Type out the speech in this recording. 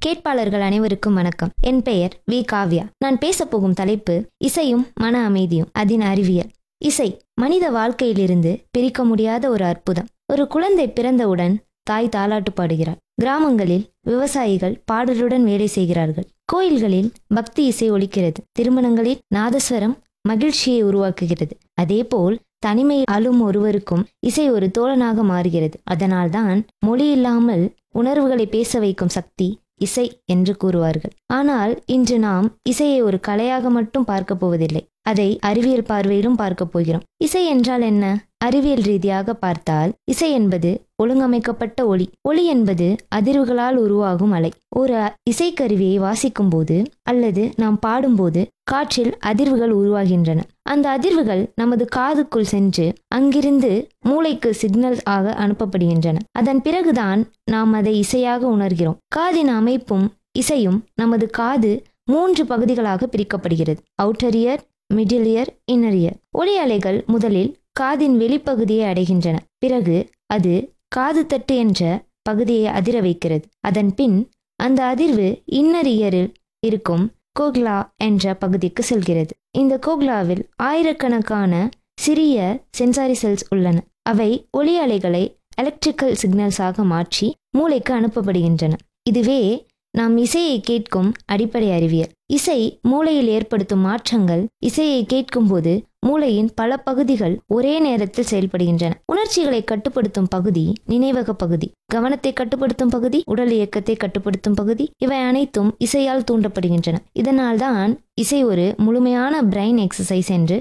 கேட்பாளர்கள் அனைவருக்கும் வணக்கம் என் பெயர் வி காவ்யா நான் பேசப் போகும் தலைப்பு இசையும் மன அமைதியும் அதன் அறிவியல் இசை மனித வாழ்க்கையிலிருந்து பிரிக்க முடியாத ஒரு அற்புதம் ஒரு குழந்தை பிறந்தவுடன் தாய் தாலாட்டு பாடுகிறார் கிராமங்களில் விவசாயிகள் பாடலுடன் வேலை செய்கிறார்கள் கோயில்களில் பக்தி இசை ஒலிக்கிறது திருமணங்களில் நாதஸ்வரம் மகிழ்ச்சியை உருவாக்குகிறது அதேபோல் தனிமை அழும் ஒருவருக்கும் இசை ஒரு தோழனாக மாறுகிறது அதனால்தான் மொழி இல்லாமல் உணர்வுகளை பேச வைக்கும் சக்தி இசை என்று கூறுவார்கள் ஆனால் இன்று நாம் இசையை ஒரு கலையாக மட்டும் பார்க்க போவதில்லை அதை அறிவியல் பார்வையிலும் பார்க்க போகிறோம் இசை என்றால் என்ன அறிவியல் ரீதியாக பார்த்தால் இசை என்பது ஒழுங்கமைக்கப்பட்ட ஒளி ஒளி என்பது அதிர்வுகளால் உருவாகும் அலை ஒரு இசைக்கருவியை வாசிக்கும் போது அல்லது நாம் பாடும்போது காற்றில் அதிர்வுகள் உருவாகின்றன அந்த அதிர்வுகள் நமது காதுக்குள் சென்று அங்கிருந்து மூளைக்கு சிக்னல் ஆக அனுப்பப்படுகின்றன அதன் பிறகுதான் நாம் அதை இசையாக உணர்கிறோம் காதின் அமைப்பும் இசையும் நமது காது மூன்று பகுதிகளாக பிரிக்கப்படுகிறது outer ear middle ear inner ear ஒளி அலைகள் முதலில் காதின் வெளிப்பகுதியை அடைகின்றன பிறகு அது காது தட்டு என்ற பகுதியை அதிர வைக்கிறது அதன் பின் அந்த அதிர்வு இன்னர் இயரில் இருக்கும் கோக்லா என்ற பகுதிக்கு செல்கிறது இந்த கோக்லாவில் ஆயிரக்கணக்கான சிறிய சென்சாரி செல்ஸ் உள்ளன அவை ஒளி அலைகளை எலக்ட்ரிக்கல் சிக்னல்ஸாக மாற்றி மூளைக்கு அனுப்பப்படுகின்றன இதுவே நாம் இசையை கேட்கும் அடிப்படை அறிவியல் இசை மூளையில் ஏற்படுத்தும் மாற்றங்கள் இசையை கேட்கும்போது மூளையின் பல பகுதிகள் ஒரே நேரத்தில் செயல்படுகின்றன உணர்ச்சிகளை கட்டுப்படுத்தும் பகுதி நினைவக பகுதி கவனத்தை கட்டுப்படுத்தும் பகுதி உடல் இயக்கத்தை கட்டுப்படுத்தும் பகுதி இவை அனைத்தும் இசையால் தூண்டப்படுகின்றன இதனால்தான் இசை ஒரு முழுமையான பிரெயின் எக்ஸசைஸ் என்று